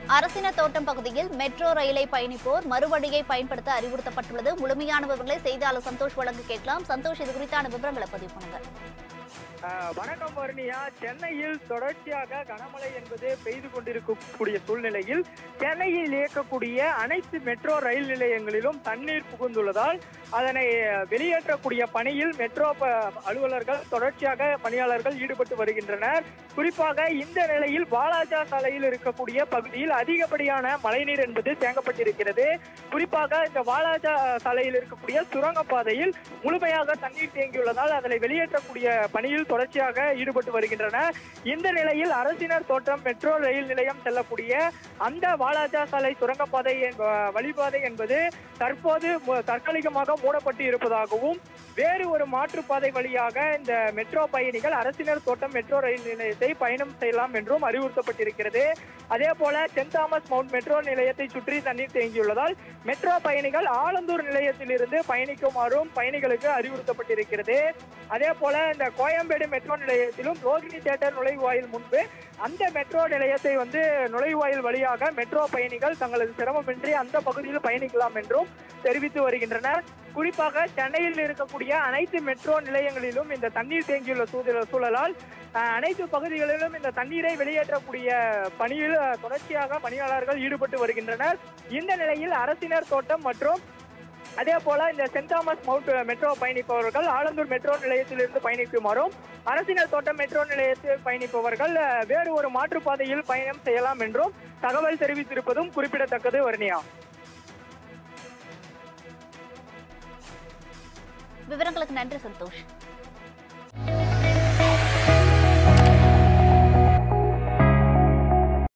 அரசின தோட்டம் பகுதியில் மெட்ரோ ரயிலை பயணிப்போர் மறுவழியை பயன்படுத்த அறிவுறுத்தப்பட்டுள்ளது முழுமையான விவரங்களை செய்தியாளர் சந்தோஷ் வழங்க கேட்கலாம் சந்தோஷ் இது குறித்தான விவரங்களை பதிவு பண்ணுங்க ஆஹ் வணக்கம் வர்ணியா சென்னையில் தொடர்ச்சியாக கனமழை என்பது பெய்து கொண்டிருக்கக்கூடிய சூழ்நிலையில் சென்னையில் இயக்கக்கூடிய அனைத்து மெட்ரோ ரயில் நிலையங்களிலும் தண்ணீர் புகுந்துள்ளதால் அதனை வெளியேற்றக்கூடிய பணியில் மெட்ரோ ப- அலுவலர்கள் தொடர்ச்சியாக பணியாளர்கள் ஈடுபட்டு வருகின்றனர் குறிப்பாக இந்த நிலையில் வாலாஜா சாலையில் இருக்கக்கூடிய பகுதியில் அதிகப்படியான மழைநீர் என்பது தேங்கப்பட்டிருக்கிறது குறிப்பாக இந்த வாலாஜா சாலையில் இருக்கக்கூடிய சுரங்கப்பாதையில் முழுமையாக தண்ணீர் தேங்கியுள்ளதால் அதனை வெளியேற்றக்கூடிய பணியில் தொடர்ச்சியாக ஈடுபட்டு வருகின்றனர் இந்த நிலையில் அரசினர் தோட்டம் மெட்ரோ ரயில் நிலையம் செல்லக்கூடிய அந்த வாலாஜா சாலை சுரங்கப்பாதை என்ப- வழிபாதை என்பது தற்போது மு- தற்காலிகமாக மூடப்பட்டு இருப்பதாகவும் வேறு ஒரு மாற்றுப்பாதை வழியாக இந்த மெட்ரோ பயணிகள் அரசினர் தோட்டம் மெட்ரோ ரயில் நிலையத்தை பயணம் செய்யலாம் என்றும் அறிவுறுத்தப்பட்டிருக்கிறது அதே போல சென்ட் தாமஸ் மவுண்ட் மெட்ரோ நிலையத்தை சுற்றி தண்ணீர் தேங்கியுள்ளதால் மெட்ரோ பயணிகள் ஆலந்தூர் நிலையத்திலிருந்து பயணிக்குமாறும் பயணிகளுக்கு அறிவுறுத்தப்பட்டிருக்கிறது அதே போல இந்த கோயம்பேடு மெட்ரோ நிலையத்திலும் ரோகிணி தியேட்டர் நுழைவாயில் முன்பு அந்த மெட்ரோ நிலையத்தை வந்து நுழைவாயில் வழியாக மெட்ரோ பயணிகள் தங்களது சிரமமின்றி அந்த பகுதியில் பயணிக்கலாம் என்றும் தெரிவித்து வருகின்றனர் குறிப்பாக சென்னையில் இருக்கக்கூடிய அனைத்து மெட்ரோ நிலையங்களிலும் இந்த தண்ணீர் தேங்கியுள்ள சூழல் சூழலால் அஹ், அனைத்து பகுதிகளிலும் இந்த தண்ணீரை வெளியேற்றக்கூடிய பணியில் அஹ், தொடர்ச்சியாக பணியாளர்கள் ஈடுபட்டு வருகின்றனர் இந்த நிலையில் அரசினர் தோட்டம் மற்றும் அதே போல இந்த சென்ட் தாமஸ் மவுண்ட் மெட்ரோ பயணிப்பவர்கள் ஆலந்தூர் மெட்ரோ நிலையத்திலிருந்து பயணிக்குமாறும் அரசினர் தோட்டம் மெட்ரோ நிலையத்தில் பயணிப்பவர்கள் அஹ், வேறு ஒரு மாற்றுப்பாதையில் பயணம் செய்யலாம் என்றும் தகவல் தெரிவித்திருப்பதும் குறிப்பிடத்தக்கது வர்ணியா விவரங்களுக்கு நன்றி சந்தோஷ்